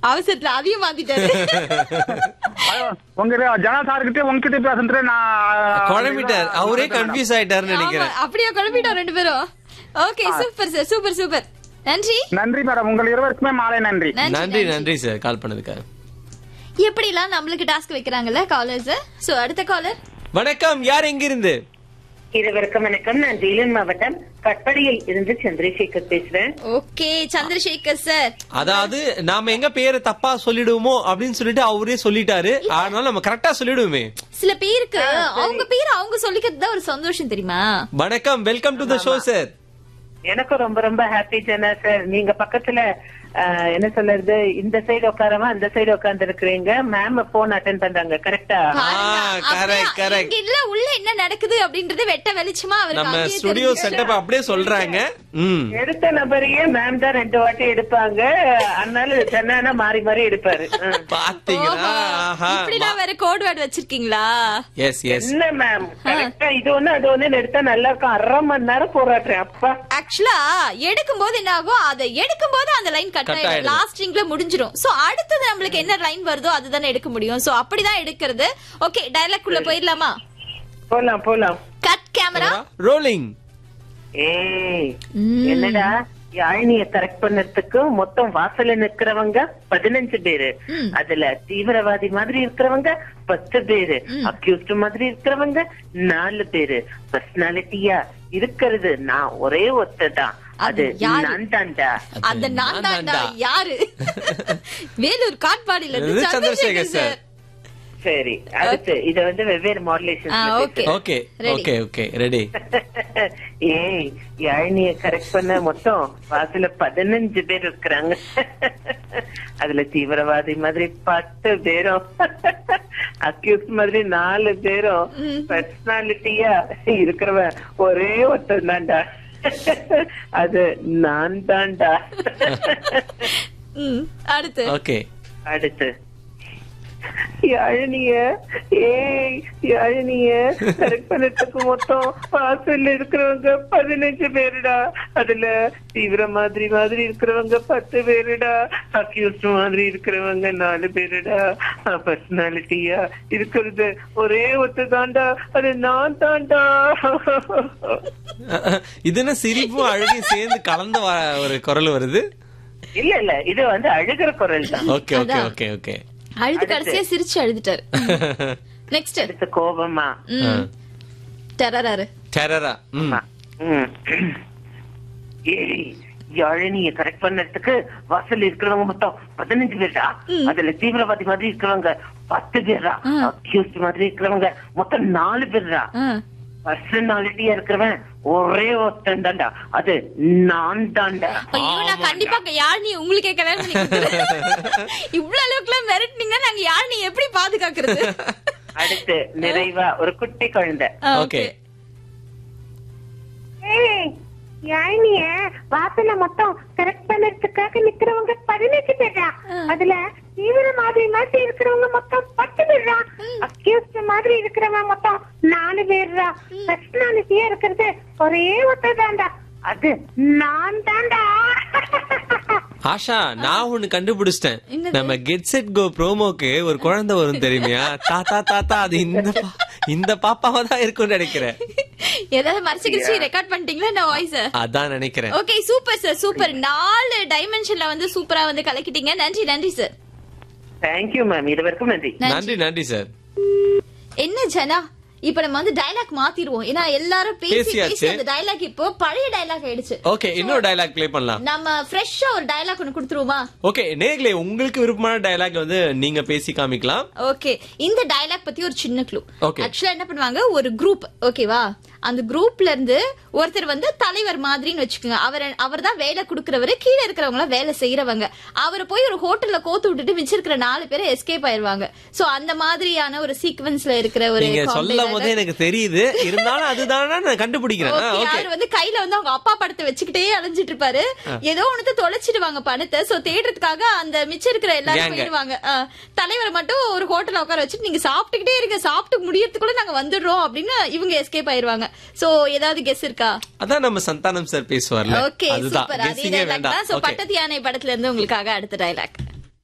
அவசரத்துல அதையும் மாத்திட்டாரு உங்க ஜனா சார்கிட்ட உங்ககிட்ட பேசுறது நான் குழம்பிட்டார் அவரே கன்ஃபியூஸ் ஆயிட்டாருன்னு ஆமா, நினைக்கிறேன் அப்படியே குழப்பிட்டோம் ரெண்டு பேரும் okay super sir super super நன்றி நன்றி மேடம் உங்கள் இருவருக்குமே மாலை நன்றி நன்றி நன்றி சார் கால் பண்ணதுக்காக எப்படிலாம் நம்மளுக்கு டாஸ்க் வைக்கிறாங்கல்ல காலர்ஸ் சோ அடுத்த காலர் வணக்கம் யார் எங்க இருந்து இருவருக்கும் வணக்கம் நான் வேலூர் மாவட்டம் கட்படியில் இருந்து சந்திரசேகர் பேசுறேன் ஓகே சந்திரசேகர் சார் அதாவது நாம எங்க பேரை தப்பா சொல்லிடுவோமோ அப்படின்னு சொல்லிட்டு அவரே சொல்லிட்டாரு அதனால நம்ம கரெக்டா சொல்லிடுவோமே சில பேருக்கு அவங்க பேர் அவங்க சொல்லிக்கிறது தான் ஒரு சந்தோஷம் தெரியுமா வணக்கம் welcome to the show sir எனக்கும் ரொம்ப ரொம்ப ஹாப்பி ஜனா சார் நீங்க பக்கத்துல ஆஹ், என்ன சொல்றது இந்த சைடு உட்காராம அந்த சைடு உட்கார்ந்து இருக்கிறீங்க மேம் போன் அட்டன் பண்றாங்க கரெக்டா பாருங்க, correct, அப்படியே correct. இங்க இல்ல உள்ள என்ன நடக்குது அப்படின்றது வெட்ட வெளிச்சமா அவருக்கு நம்ம அங்கேயே ஸ்டுடியோ தெரிஞ்சுச்சு. செட்டப் அப்படியே சொல்றாங்க ம் எடுத்த நபரையே மேம் தான் ரெண்டு வாட்டி எடுப்பாங்க அதனால சென்னா மாறி மாறி எடுப்பாரு ம். பாத்தீங்களா ஆஹா இப்படிலாம் வேற கோட் வேர்டு வச்சிருக்கீங்களா எஸ் எஸ் என்ன மேம் கரெக்டா இது ஒண்ணு அது ஒண்ணு எடுத்தா நல்லா இருக்கும் அரை மணி நேரம் போராடுறேன் அப்பா ஆக்சுவலா எடுக்கும் போது என்ன ஆகும் அதை எடுக்கும் போது அந்த லைன் கட் Cut ஆயிடும் ஆயிடும். லாஸ்ட் ரிங்ல முடிஞ்சிரும் சோ அடுத்தது நம்மளுக்கு என்ன லைன் வருதோ அதுதானே எடுக்க முடியும் சோ அப்படிதான் எடுக்கிறது ஓகே டயலாக் உள்ள போயிடலாமா போலாம் போலாம் கட் கேமரா ரோலிங் ஏய் என்னடா யாழினிய கரெக்ட் பண்ணறதுக்கு மொத்தம் வாசல்ல நிக்கிறவங்க பதினஞ்சு பேரு அதுல தீவிரவாதி மாதிரி இருக்கிறவங்க பத்து பேரு அக்யூஸ்ட் மாதிரி இருக்கிறவங்க நாலு பேரு பர்சனாலிட்டியா இருக்கிறது நான் ஒரே ஒத்ததான் அது அது யாரு? நான் தான்டா அந்த நான் நான் தான்டா தான்டா. யாரு வேலூர் காட்பாடியில இது இருந்து சந்திரசேகர் சந்திரசேகர் சார். சார் சரி அடுத்து இத வந்து வெவ்வேறு மாடுலேஷன் ஆ, okay. Okay Ready. Okay okay ready ஏய் யாழினிய கரெக்ட் பண்ண மொத்தம் வாசல பதினஞ்சு பேர் இருக்கிறாங்க அதுல தீவிரவாதி மாதிரி பத்து பேரும் அக்யூஸ் மாதிரி நாலு பேரும் பர்சனாலிட்டியா இருக்கிறவன் ஒரே ஒருத்தன் தான்டா அது நான் தான்டா ம், அடுத்து ஓகே அடுத்து யாழினிய ஏய் யாழினிய கரெக்ட் பண்ணதுக்கு மொத்தம் வாசல்ல இருக்கிறவங்க பதினஞ்சு பேருடா அதுல தீவிர மாதிரி மாதிரி இருக்கிறவங்க பத்து பேருடா அக்யூஸ்ட் மாதிரி இருக்கிறவங்க நாலு பேருடா பர்சனாலிட்டியா இருக்கிறது ஒரே ஒத்து தாண்டா அது நான் தாண்டா இது என்ன சிரிப்பும் அழகும் சேர்ந்து கலந்த வ- ஒரு குரல் வருது இல்ல இல்ல இது வந்து அழுகிற குரல் தான் ஓகே ஓகே ஓகே ஓகே அழுது கடைசியா சிரிச்சு அழுதுட்டாரு நெக்ஸ்ட் அடுத்து கோபமா டெரராரு டெரரா ம் ம். ஏய் யாழினிய கரெக்ட் பண்ணதுக்கு வாசல் இருக்கிறவங்க மொத்தம் பதினஞ்சு பேரா அதுல தீவிரவாதி மாதிரி இருக்கிறவங்க பத்து பேரா அக்யூஸ்ட் மாதிரி இருக்கிறவங்க மொத்தம் நாலு பேரா பர்சனாலிட்டியா இருக்கிறவன் ஒரே ஒருத்தன் தான்டா அது நான் தான்டா ஐயோ நான் கண்டிப்பா யாழ்னி உங்களுக்கே கல்யாணம் பண்ணி கொடுத்துறேன். இவ்வளவு அளவுக்கு எல்லாம் மிரட்டினீங்கன்னா நாங்க யாழ்னி எப்படி பாதுகாக்கிறது அடுத்து நிறைவா ஒரு குட்டி குழந்தை ஆ, ஓகே யாழினிய வாசல மொத்தம் கரெக்ட் பண்ணறதுக்காக நிக்கிறவங்க பதினஞ்சு பேரா அதுல தீவிர மாதிரி மாதிரி இருக்கிறவங்க மொத்தம் பத்து பேரா அக்யூஸ்ட் மாதிரி இருக்கிறவங்க மொத்தம் நாலு பேர்ரா பர்சனாலிட்டியா இருக்கிறது ஒரே ஒருத்ததாண்டா அது நான் தாண்டா ஆஷா நான் ஒண்ணு கண்டுபிடிச்சிட்டேன் நம்ம கெட் செட் கோ ப்ரோமோக்கு ஒரு குழந்தை வரும் தெரியுமியா தாத்தா தாத்தா அது இந்த பா- இந்த பாப்பாவா தான் இருக்கும்னு நினைக்கிறேன் ஏதாவது மறைச்சு கிழிச்சு ரெக்கார்ட் பண்ணிட்டீங்களா நான் வாய்ஸ் அதான் நினைக்கிறேன் ஓகே சூப்பர் சார் சூப்பர் நாலு டைமென்ஷன்ல வந்து சூப்பரா வந்து கலக்கிட்டீங்க நன்றி நன்றி சார் தேங்க்யூ மேம் இது வரைக்கும் நன்றி நன்றி நன்றி சார் என்ன ஜனா இப்ப நம்ம வந்து டயலாக் மாத்திருவோம் ஏன்னா எல்லாரும் பேசி பேசியாச்சு. பேசி அந்த டயலாக் இப்போ பழைய டயலாக் ஆயிடுச்சு ஓகே இன்னொரு டயலாக் ப்ளே பண்ணலாம் நம்ம ஃப்ரெஷ்ஷா ஒரு டயலாக் ஒன்னு கொடுத்துருவோமா ஓகே நேர்களே உங்களுக்கு விருப்பமான டயலாக் வந்து நீங்க பேசி காமிக்கலாம் ஓகே இந்த டயலாக் பத்தி ஒரு சின்ன க்ளூ Okay. ஆக்சுவலா என்ன பண்ணுவாங்க ஒரு குரூப் ஓகேவா அந்த குரூப்ல இருந்து ஒருத்தர் வந்து தலைவர் மாதிரின்னு வச்சுக்கோங்க அவர் அவர் தான் வேலை கொடுக்கறவரு கீழே இருக்கிறவங்க எல்லாம் வேலை செய்யறவங்க அவரை போய் ஒரு ஹோட்டல்ல கோத்து விட்டுட்டு மிச்சம் இருக்கிற நாலு பேரை எஸ்கேப் ஆயிருவாங்க சோ அந்த மாதிரியான ஒரு சீக்வன்ஸ்ல இருக்கிற ஒரு நீங்க comedy சொல்லும் போதே dialogue. எனக்கு தெரியுது இருந்தாலும் அதுதானா நான் கண்டுபிடிக்கிறேன் Okay, ஓகே அவர் வந்து கையில வந்து அவங்க அப்பா படத்தை வச்சுக்கிட்டே அலைஞ்சிட்டு இருப்பாரு ஏதோ ஒண்ணு தொலைச்சிடுவாங்க பணத்தை சோ தேடுறதுக்காக அந்த மிச்சம் இருக்கிற எல்லாரும் Gang. போயிடுவாங்க ஆ, தலைவரை மட்டும் ஒரு ஹோட்டல்ல உட்கார வச்சுட்டு நீங்க சாப்பிட்டுக்கிட்டே இருங்க சாப்பிட்டு முடியறதுக்குள்ள நாங்க வந்துடுறோம் அப்படின்னு இவங்க எஸ்கேப் ஆயிருவாங்க சோ ஏதாவது கெஸ் இருக்கா அதான் நம்ம சந்தானம் சார் பேசுவார்ல ஓகே அதுதான் சூப்பர் அதே கெஸ்ஸிங்கே டைலாக் வேண்டாம் தான் சோ ஓகே பட்டத்து யானை படத்துல இருந்து உங்களுக்காக அடுத்த டைலாக்